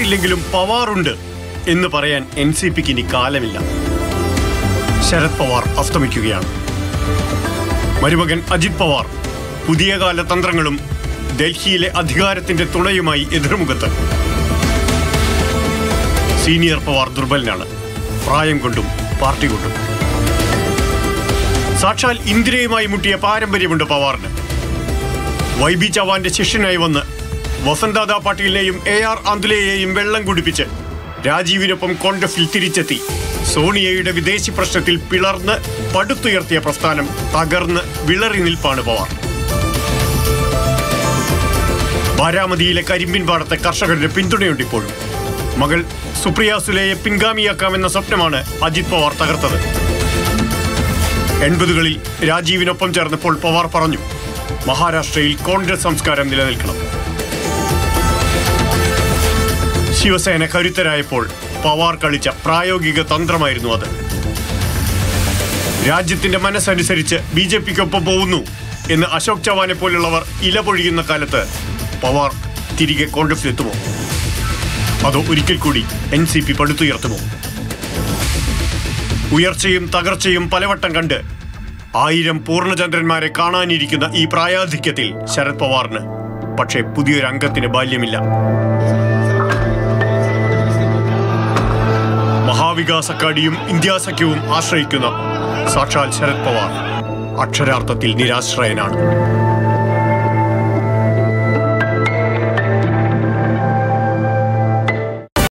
പാർട്ടിയില്ലെങ്കിലും പവാറുണ്ട് എന്ന് പറയാൻ N C പിക്ക് ഇനി കാലമില്ല ശരത് പവാർ അസ്തമിക്കുകയാണ് മരുമകൻ അജിത് പവാർ പുതിയ കാല തന്ത്രങ്ങളും ഡൽഹിയിലെ അധികാരത്തിന്റെ തുണയുമായി എതിർമുഖത്ത് സീനിയർ പവാർ ദുർബലനാണ് പ്രായം കൊണ്ടും പാർട്ടി കൊണ്ടും സാക്ഷാൽ ഇന്ദിരയുമായി മുട്ടിയ പാരമ്പര്യമുണ്ട് പവാറിന് വൈ ബി ചവാന്റെ ശിഷ്യനായി വന്ന് വസന്തദാ പാട്ടീലിനെയും എ ആർ ആന്തുലയെയും വെള്ളം കുടിപ്പിച്ച് രാജീവിനൊപ്പം കോൺഗ്രസിൽ തിരിച്ചെത്തി സോണിയയുടെ വിദേശി പ്രശ്നത്തിൽ പിളർന്ന് പടുത്തുയർത്തിയ പ്രസ്ഥാനം തകർന്ന് വിളറി നിൽപ്പാണ് പവാർ ബാരാമതിയിലെ കരിമ്പിൻ പാടത്തെ കർഷകരുടെ പിന്തുണയുണ്ട് ഇപ്പോഴും മകൾ സുപ്രിയ സുലയെ പിൻഗാമിയാക്കാമെന്ന സ്വപ്നമാണ് അജിത് പവാർ തകർത്തത് എൺപതുകളിൽ രാജീവിനൊപ്പം ചേർന്നപ്പോൾ പവാർ പറഞ്ഞു മഹാരാഷ്ട്രയിൽ കോൺഗ്രസ് സംസ്കാരം നിലനിൽക്കണം ശിവസേന കരുത്തരായപ്പോൾ പവാർ കളിച്ച പ്രായോഗിക തന്ത്രമായിരുന്നു അത് രാജ്യത്തിന്റെ മനസ്സനുസരിച്ച് ബി ജെ പിക്കൊപ്പം പോകുന്നു എന്ന് അശോക് ചവാനെ പോലുള്ളവർ ഇലപൊഴിയുന്ന കാലത്ത് പവാർ തിരികെ കോൺഗ്രസിലെത്തുമോ അതോ ഒരിക്കൽ കൂടി എൻ സി പി പടുത്തുയർത്തുമോ ഉയർച്ചയും തകർച്ചയും പലവട്ടം കണ്ട് ആയിരം പൂർണ്ണചന്ദ്രന്മാരെ കാണാനിരിക്കുന്ന ഈ പ്രായാധിക്യത്തിൽ ശരത് പവാറിന് പക്ഷേ പുതിയൊരു അംഗത്തിന് ബാല്യമില്ല മഹാവികാസ് അക്കാഡിയും ഇന്ത്യാ സഖ്യവും ആശ്രയിക്കുന്ന സാക്ഷാൽ ശരത് പവാർ അക്ഷരാർത്ഥത്തിൽ നിരാശ്രയനാണ്